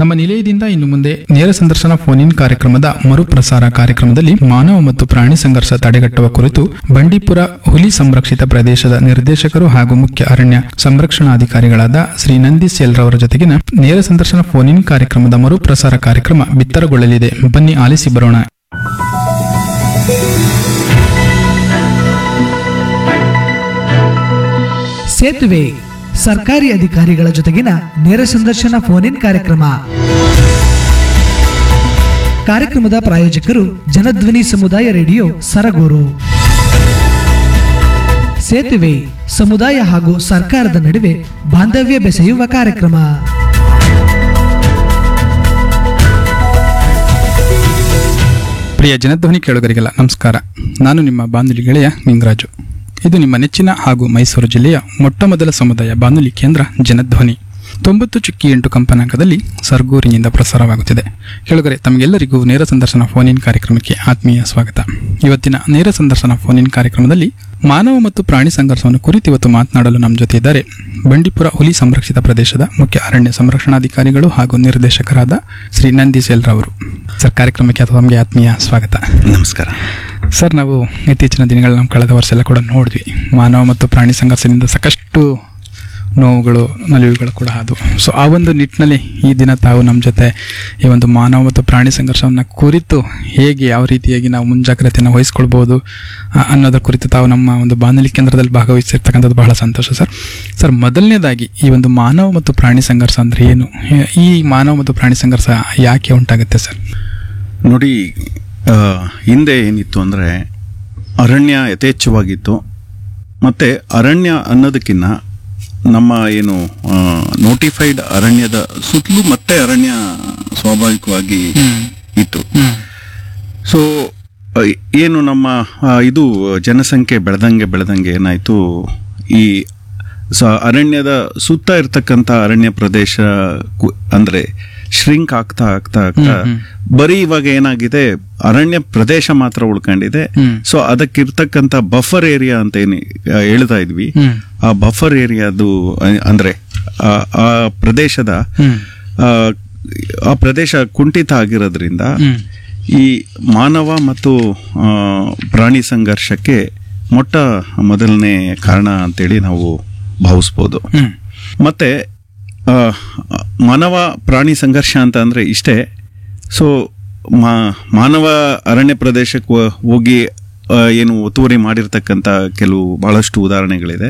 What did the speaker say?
ನಮ್ಮ ನಿಲಯದಿಂದ ಇನ್ನು ಮುಂದೆ ನೇರ ಸಂದರ್ಶನ ಫೋನ್ ಇನ್ ಕಾರ್ಯಕ್ರಮದ ಮರುಪ್ರಸಾರ ಕಾರ್ಯಕ್ರಮದಲ್ಲಿ ಮಾನವ ಮತ್ತು ಪ್ರಾಣಿ ಸಂಘರ್ಷ ತಡೆಗಟ್ಟುವ ಕುರಿತು ಬಂಡೀಪುರ ಹುಲಿ ಸಂರಕ್ಷಿತ ಪ್ರದೇಶದ ನಿರ್ದೇಶಕರು ಹಾಗೂ ಮುಖ್ಯ ಅರಣ್ಯ ಸಂರಕ್ಷಣಾಧಿಕಾರಿಗಳಾದ ಶ್ರೀ ನಂದೀಶ್ ಎಲ್ರವರ ಜೊತೆಗಿನ ನೇರ ಸಂದರ್ಶನ ಫೋನ್ ಇನ್ ಕಾರ್ಯಕ್ರಮದ ಮರುಪ್ರಸಾರ ಕಾರ್ಯಕ್ರಮ ಬಿತ್ತರಗೊಳ್ಳಲಿದೆ ಬನ್ನಿ ಆಲಿಸಿ ಬರೋಣ ಸೇತುವೆ ಸರ್ಕಾರಿ ಅಧಿಕಾರಿಗಳ ಜೊತೆಗಿನ ನೇರ ಸಂದರ್ಶನ ಫೋನ್ ಇನ್ ಕಾರ್ಯಕ್ರಮ ಕಾರ್ಯಕ್ರಮದ ಪ್ರಾಯೋಜಕರು ಜನಧ್ವನಿ ಸಮುದಾಯ ರೇಡಿಯೋ ಸರಗೂರು ಸೇತುವೆ ಸಮುದಾಯ ಹಾಗೂ ಸರ್ಕಾರದ ನಡುವೆ ಬಾಂಧವ್ಯ ಬೆಸೆಯುವ ಕಾರ್ಯಕ್ರಮ ಪ್ರಿಯ ಜನಧ್ವನಿ ಕೇಳುಗರಿಗೆಲ್ಲ ನಮಸ್ಕಾರ ನಾನು ನಿಮ್ಮ ಬಾನುಲಿ ಗೆಳೆಯ ನಿಂಗರಾಜು ಇದು ನಿಮ್ಮ ನೆಚ್ಚಿನ ಹಾಗೂ ಮೈಸೂರು ಜಿಲ್ಲೆಯ ಮೊಟ್ಟ ಮೊದಲ ಸಮುದಾಯ ಬಾನುಲಿ ಕೇಂದ್ರ ಜನಧ್ವನಿ ತೊಂಬತ್ತು ಚುಕ್ಕಿ ಎಂಟು ಕಂಪನಾಂಕದಲ್ಲಿ ಸರ್ಗೂರಿನಿಂದ ಪ್ರಸಾರವಾಗುತ್ತಿದೆ ಕೇಳುಗರೆ ತಮಗೆಲ್ಲರಿಗೂ ನೇರ ಸಂದರ್ಶನ ಫೋನ್ ಇನ್ ಕಾರ್ಯಕ್ರಮಕ್ಕೆ ಆತ್ಮೀಯ ಸ್ವಾಗತ ಇವತ್ತಿನ ನೇರ ಸಂದರ್ಶನ ಫೋನ್ ಇನ್ ಕಾರ್ಯಕ್ರಮದಲ್ಲಿ ಮಾನವ ಮತ್ತು ಪ್ರಾಣಿ ಸಂಘರ್ಷವನ್ನು ಕುರಿತು ಇವತ್ತು ಮಾತನಾಡಲು ನಮ್ಮ ಜೊತೆ ಇದ್ದಾರೆ ಬಂಡೀಪುರ ಹುಲಿ ಸಂರಕ್ಷಿತ ಪ್ರದೇಶದ ಮುಖ್ಯ ಅರಣ್ಯ ಸಂರಕ್ಷಣಾಧಿಕಾರಿಗಳು ಹಾಗೂ ನಿರ್ದೇಶಕರಾದ ಶ್ರೀ ನಂದೀಶ್ ಎಲ್ರವರು ಸರ್ ಕಾರ್ಯಕ್ರಮಕ್ಕೆ ಅಥವಾ ತಮಗೆ ಆತ್ಮೀಯ ಸ್ವಾಗತ ನಮಸ್ಕಾರ ಸರ್ ನಾವು ಇತ್ತೀಚಿನ ದಿನಗಳಲ್ಲಿ ನಮ್ಮ ಕಳೆದ ವರ್ಷ ಎಲ್ಲ ಕೂಡ ನೋಡಿದ್ವಿ ಮಾನವ ಮತ್ತು ಪ್ರಾಣಿ ಸಂಘರ್ಷದಿಂದ ಸಾಕಷ್ಟು ನೋವುಗಳು ನಲಿವುಗಳು ಕೂಡ ಆದವು ಸೊ ಆ ಒಂದು ನಿಟ್ಟಿನಲ್ಲಿ ಈ ದಿನ ತಾವು ನಮ್ಮ ಜೊತೆ ಈ ಒಂದು ಮಾನವ ಮತ್ತು ಪ್ರಾಣಿ ಸಂಘರ್ಷವನ್ನು ಕುರಿತು ಹೇಗೆ ಯಾವ ರೀತಿಯಾಗಿ ನಾವು ಮುಂಜಾಗ್ರತೆಯನ್ನು ವಹಿಸ್ಕೊಳ್ಬೋದು ಆ, ಅನ್ನೋದರ ಕುರಿತು ತಾವು ನಮ್ಮ ಒಂದು ಬಾನುಲಿ ಕೇಂದ್ರದಲ್ಲಿ ಭಾಗವಹಿಸಿರ್ತಕ್ಕಂಥದ್ದು ಬಹಳ ಸಂತೋಷ ಸರ್ ಸರ್ ಮೊದಲನೇದಾಗಿ ಈ ಒಂದು ಮಾನವ ಮತ್ತು ಪ್ರಾಣಿ ಸಂಘರ್ಷ ಅಂದರೆ ಏನು ಈ ಮಾನವ ಮತ್ತು ಪ್ರಾಣಿ ಸಂಘರ್ಷ ಯಾಕೆ ಉಂಟಾಗುತ್ತೆ ಸರ್ ನೋಡಿ ಆ, ಹಿಂದೆ ಏನಿತ್ತು ಅಂದರೆ ಅರಣ್ಯ ಯಥೇಚ್ಛವಾಗಿತ್ತು ಮತ್ತು ಅರಣ್ಯ ಅನ್ನೋದಕ್ಕಿಂತ ನಮ್ಮ ಏನು ನೋಟಿಫೈಡ್ ಅರಣ್ಯದ ಸುತ್ತಲೂ ಮತ್ತೆ ಅರಣ್ಯ ಸ್ವಾಭಾವಿಕವಾಗಿ ಇತ್ತು ಸೊ ಆ, ಏನು ನಮ್ಮ ಆ, ಇದು ಜನಸಂಖ್ಯೆ ಬೆಳೆದಂಗೆ ಬೆಳೆದಂಗೆ ಏನಾಯಿತು ಈ ಸ ಅರಣ್ಯದ ಸುತ್ತ ಇರ್ತಕ್ಕಂಥ ಅರಣ್ಯ ಪ್ರದೇಶ ಕು- ಅಂದ್ರೆ ಶ್ರಿಂಕ್ ಆಗ್ತಾ ಆಗ್ತಾ ಆಗ್ತಾ ಬರೀ ಇವಾಗ ಏನಾಗಿದೆ ಅರಣ್ಯ ಪ್ರದೇಶ ಮಾತ್ರ ಉಳ್ಕೊಂಡಿದೆ ಹ್ಮ್. ಸೊ ಅದಕ್ಕಿರ್ತಕ್ಕಂಥ ಬಫರ್ ಏರಿಯಾ ಅಂತ ಏನು ಆ, ಹೇಳ್ತಾ ಇದ್ವಿ ಹ್ಮ್. ಆ ಬಫರ್ ಏರಿಯಾದು ಅ- ಅಂದ್ರೆ ಆ- ಆ ಪ್ರದೇಶದ ಹ್ಮ್. ಆ, ಆ ಪ್ರದೇಶ ಕುಂಠಿತ ಆಗಿರೋದ್ರಿಂದ ಹ್ಮ್. ಈ ಮಾನವ ಮತ್ತು ಆ, ಪ್ರಾಣಿ ಸಂಘರ್ಷಕ್ಕೆ ಮೊಟ್ಟ ಮೊದಲನೇ ಕಾರಣ ಅಂತೇಳಿ ನಾವು ಭಾವಿಸ್ಬೋದು ಹ್ಮ್ ಮತ್ತೆ ಆ, ಮಾನವ ಪ್ರಾಣಿ ಸಂಘರ್ಷ ಅಂತ ಅಂದ್ರೆ ಇಷ್ಟೇ ಸೊ ಮಾ ಮಾನವ ಅರಣ್ಯ ಪ್ರದೇಶಕ್ಕೆ ಹೋ- ಹೋಗಿ ಆ, ಏನು ಒತ್ತುವರಿ ಮಾಡಿರ್ತಕ್ಕಂಥ ಕೆಲವು ಬಹಳಷ್ಟು ಉದಾಹರಣೆಗಳಿದೆ